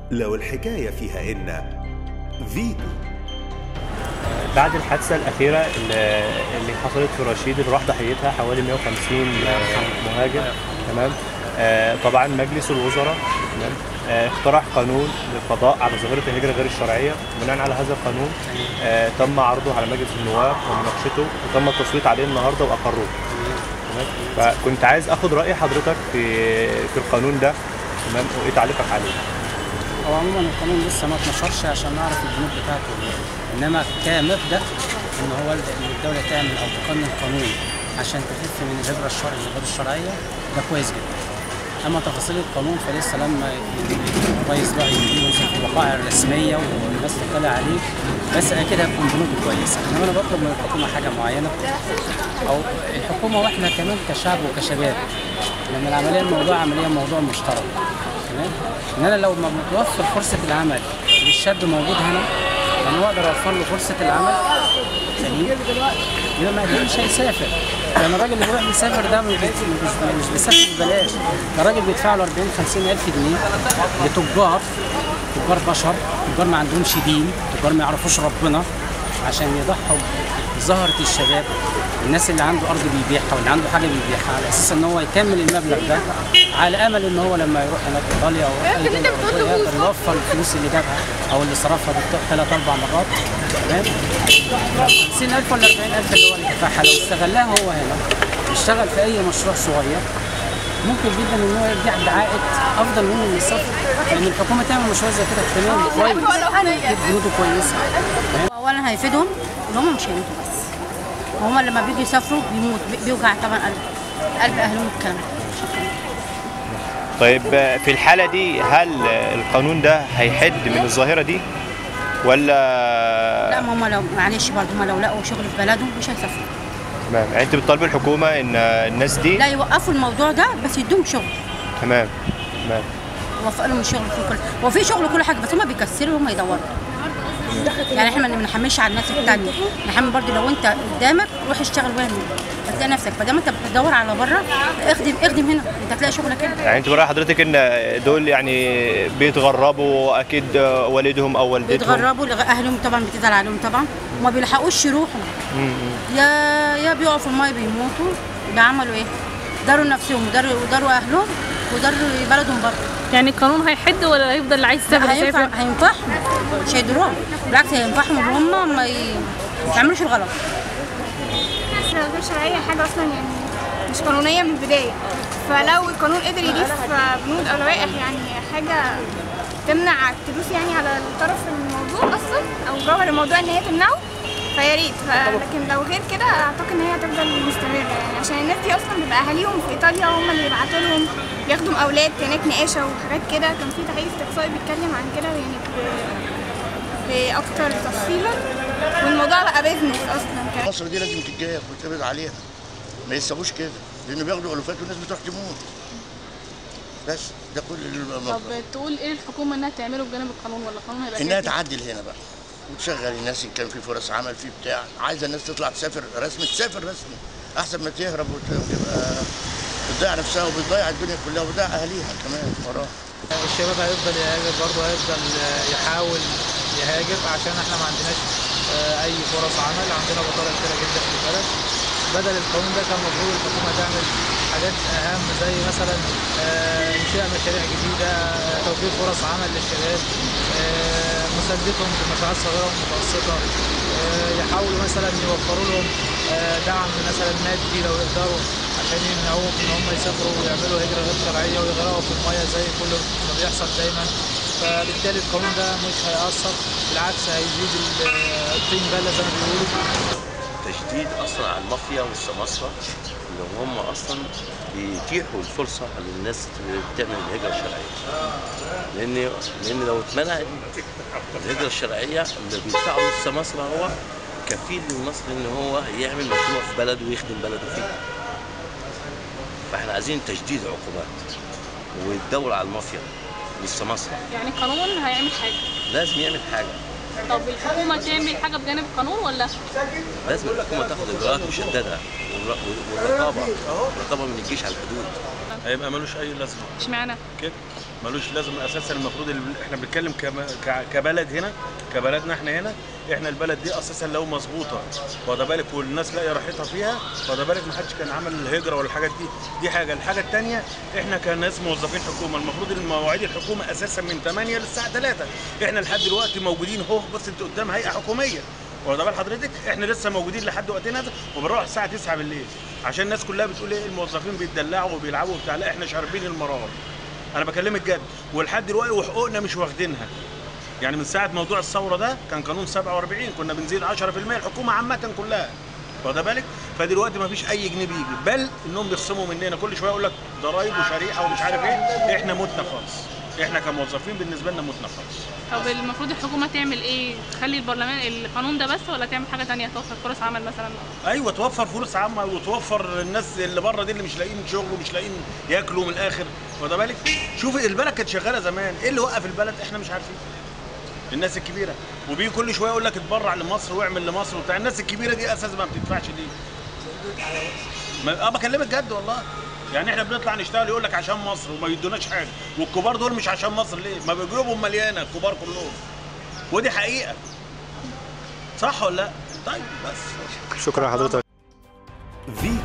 لو الحكاية فيها إن فيتو بعد الحادثة الأخيرة اللي اللي حصلت في رشيد اللي راح ضحيتها حوالي 150 مهاجر تمام آه، طبعا مجلس الوزراء تمام آه، اقترح قانون للقضاء على ظاهرة الهجرة غير الشرعية بناء على هذا القانون آه، تم عرضه على مجلس النواب ومناقشته وتم التصويت عليه النهارده وأقروه تمام فكنت عايز اخد رأي حضرتك في في القانون ده تمام وايه تعليقك عليه هو عموما القانون لسه ما اتنشرش عشان نعرف البنود بتاعته إيه. انما كمبدا ان هو ال- إن الدوله تعمل او تقنن قانون عشان تخف من الهجره الشرعيه غير الشرعيه ده كويس جدا اما تفاصيل القانون فلسه لما ي- الرئيس بقى يجي مثلا في الوقائع الرسميه والناس تطلع عليه بس اكيد هتكون بنوده كويسه انما انا بطلب من الحكومه حاجه معينه او الحكومه واحنا كمان كشعب وكشباب لان العمليه الموضوع عمليه موضوع مشترك تمام ان انا لو ما متوفر فرصه العمل للشاب موجود هنا يعني هو اقدر اوفر له فرصه العمل سليم يبقى ما أكيد مش هيسافر لان الراجل اللي بيروح يسافر ده مش مش, مش بيسافر ببلاش ده الراجل بيدفع له 40 50 الف جنيه لتجار تجار بشر تجار ما عندهمش دين تجار ما يعرفوش ربنا عشان يضحوا بزهرة الشباب الناس اللي عنده ارض بيبيعها واللي عنده حاجه بيبيعها على اساس ان هو يكمل المبلغ ده على امل ان هو لما يروح هناك ايطاليا او يروح اي دوله اوروبيه يقدر يوفر الفلوس اللي جابها او اللي صرفها ثلاث اربع مرات تمام 50000 ولا 40000 اللي هو اللي دفعها لو استغلها هو هنا يشتغل في اي مشروع صغير ممكن جدا ان هو يرجع بعائد افضل منه من السفر لان الحكومه تعمل مشروع زي كده تمام كويس تجيب بنوده كويسه اولا هيفيدهم ان هم مش هيموتوا بس وهم لما بيجوا يسافروا بيموت بي- بيوجع طبعا قلب قلب اهلهم الكلام ده طيب في الحالة دي هل القانون ده هيحد من الظاهرة دي لا ولا ما هم لو معلش برضه هم لو لقوا شغل في بلدهم مش هيسافروا تمام يعني انت بتطالب الحكومة ان الناس دي لا يوقفوا الموضوع ده بس يدوهم شغل تمام تمام يوفق لهم الشغل في كل هو في شغل كل حاجه بس هم بيكسروا وهم يدوروا يعني احنا ما بنحملش على الناس التانية نحمل برضه لو انت قدامك روح اشتغل وين هتلاقي نفسك فدام انت بتدور على بره اخدم اخدم هنا انت هتلاقي شغلك هنا يعني انت برأي حضرتك ان دول يعني بيتغربوا اكيد والدهم او والدتهم بيتغربوا لغ- اهلهم طبعا بتزعل عليهم طبعا وما بيلحقوش يروحوا يا يا بيقعوا في المايه بيموتوا يبقى عملوا ايه؟ داروا نفسهم وداروا وداروا اهلهم وداروا بلدهم برضه يعني القانون هيحد ولا هيفضل اللي عايز يسافر هينفع يسافر؟ هينفعهم مش هيضروهم بالعكس هينفعهم ان هم ما ي- ما يعملوش الغلط الهجرة غير شرعية حاجة أصلا يعني مش قانونية من البداية فلو القانون قدر يضيف بنود أو لوائح يعني حاجة تمنع التدوس يعني على الطرف الموضوع أصلا أو جوهر الموضوع إن هي تمنعه فيا ريت ف- لكن لو غير كده أعتقد إن هي هتفضل مستمرة يعني عشان الناس دي أصلا بيبقى أهاليهم في إيطاليا هم اللي بيبعتوا لهم ياخدوا أولاد هناك نقاشة وحاجات كده كان في تحقيق استقصائي بيتكلم عن كده يعني ب- بأكتر تفصيلا والموضوع بقى بيزنس أصلا كمان مصر دي لازم تتجاهل ويتقبض عليها ما يسووش كده لانه بياخدوا الوفات والناس بتروح تموت بس ده كل طب المطلب تقول ايه الحكومه انها تعمله بجانب القانون ولا القانون هيبقى انها كده؟ تعدل هنا بقى وتشغل الناس ان كان في فرص عمل في بتاع عايزه الناس تطلع تسافر رسمي تسافر رسمي احسن ما تهرب وتبقى بتضيع نفسها وبتضيع الدنيا كلها وبتضيع اهاليها كمان وراها الشباب هيفضل يهاجر برضه هيفضل يحاول يهاجر عشان احنا ما عندناش آه، اي فرص عمل عندنا بطاله كتيره جدا في البلد بدل القانون ده كان المفروض الحكومه تعمل حاجات اهم زي مثلا آه، انشاء مشاريع جديده آه، توفير فرص عمل للشباب آه، مساندتهم في المشاريع الصغيره والمتوسطه آه، يحاولوا مثلا يوفروا لهم آه، دعم مثلا مادي لو يقدروا عشان يمنعوهم ان هم يسافروا ويعملوا هجره غير شرعيه ويغرقوا في الميه زي كل ما بيحصل دايما فبالتالي القانون ده مش هيأثر بالعكس هيزيد ال- الطين بله زي ما بيقولوا تشديد اصلا على المافيا والسماسرة اللي هم اصلا بيتيحوا الفرصه للناس تعمل الهجره الشرعيه لان لان لو اتمنعت الهجره الشرعيه اللي بيدفعوا للسماسرة هو كفيل للمصري ان هو يعمل مشروع في بلده ويخدم بلده فيه فاحنا عايزين تجديد عقوبات والدور على المافيا والسماسرة يعني القانون هيعمل حاجه لازم يعمل حاجه طب الحكومه تعمل حاجه بجانب القانون ولا لازم الحكومه تاخد اجراءات مشدده والر- والرقابه الرقابه من الجيش على الحدود هيبقى ملوش اي لازمه اشمعنى كده ملوش لازمه اساسا المفروض ال- احنا بنتكلم كم- ك- كبلد هنا كبلدنا احنا هنا احنا البلد دي اساسا لو مظبوطه واخد بالك والناس لاقيه راحتها فيها واخد بالك ما حدش كان عمل الهجره ولا الحاجات دي دي حاجه الحاجه الثانيه احنا كناس موظفين حكومه المفروض المواعيد الحكومه اساسا من 8 للساعه 3 احنا لحد دلوقتي موجودين اهو بس انت قدام هيئه حكوميه واخد بال حضرتك احنا لسه موجودين لحد وقتنا ده وبنروح الساعه 9 بالليل عشان الناس كلها بتقول ايه الموظفين بيتدلعوا وبيلعبوا وبتاع لا احنا شاربين المرار انا بكلمك جد ولحد دلوقتي وحقوقنا مش واخدينها يعني من ساعه موضوع الثوره ده كان قانون 47 كنا بنزيد 10% الحكومه عامه كلها واخد بالك فدلوقتي ما فيش اي جنيه بيجي بل انهم بيخصموا مننا كل شويه يقول لك ضرايب وشريحه ومش عارف ايه احنا متنا خالص احنا كموظفين بالنسبه لنا متنا خالص طب المفروض الحكومه تعمل ايه تخلي البرلمان القانون ده بس ولا تعمل حاجه تانية توفر فرص عمل مثلا ايوه توفر فرص عامه وتوفر الناس اللي بره دي اللي مش لاقيين شغل ومش لاقيين ياكلوا من الاخر واخد بالك شوف البلد كانت شغاله زمان ايه اللي وقف البلد احنا مش عارفين الناس الكبيره وبيجي كل شويه يقول لك اتبرع لمصر واعمل لمصر وبتاع الناس الكبيره دي اساسا ما بتدفعش ليه ما اه بكلمك جد والله يعني احنا بنطلع نشتغل يقول لك عشان مصر وما يدوناش حاجه والكبار دول مش عشان مصر ليه ما بجيوبهم مليانه الكبار كلهم ودي حقيقه صح ولا لا طيب بس شكرا لحضرتك فيتو